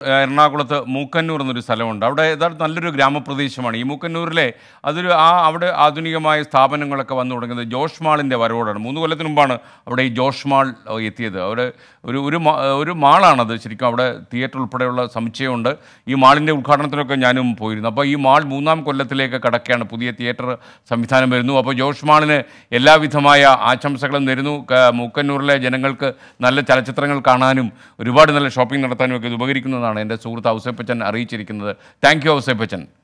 ഏഹ്, എറണാകുളത്ത് മൂക്കന്നൂർ എന്നൊരു സ്ഥലമുണ്ട് അവിടെ ഏതാണ്ട് നല്ലൊരു ഗ്രാമപ്രദേശമാണ് ഈ മൂക്കന്നൂരിലെ അതൊരു ആ അവിടെ ആധുനികമായ സ്ഥാപനങ്ങളൊക്കെ വന്നു തുടങ്ങുന്നത് ജോഷ് മാളിൻ്റെ വരവോടാണ് മൂന്ന് കൊല്ലത്തിന് മുമ്പാണ് അവിടെ ഈ ജോഷ് മാൾ ഏഹ്, എത്തിയത് അവിടെ ഒരു ഒരു മാ- ഒരു മാളാണത് ശരിക്കും അവിടെ തിയേറ്റർ ഉൾപ്പെടെയുള്ള സമുച്ചയമുണ്ട് ഈ മാളിൻ്റെ ഉദ്ഘാടനത്തിനൊക്കെ ഞാനും പോയിരുന്നു അപ്പോൾ ഈ മാൾ മൂന്നാം കൊല്ലത്തിലേക്ക് കടക്കുകയാണ് പുതിയ തിയേറ്റർ സംവിധാനം വരുന്നു അപ്പോൾ ജോഷ് മാളിന് എല്ലാവിധമായ ആശംസകളും നേരുന്നു ക- മൂക്കന്നൂരിലെ ജനങ്ങൾക്ക് നല്ല ചലച്ചിത്രങ്ങൾ കാണാനും ഒരുപാട് നല്ല ഷോപ്പിംഗ് നടത്താനും ഒക്കെ ഇത് ഉപകരിക്കുന്നതാണ് എൻ്റെ സുഹൃത്ത് ഔസേപ്പച്ചൻ അറിയിച്ചിരിക്കുന്നത് താങ്ക് യു ഔസേപ്പച്ചൻ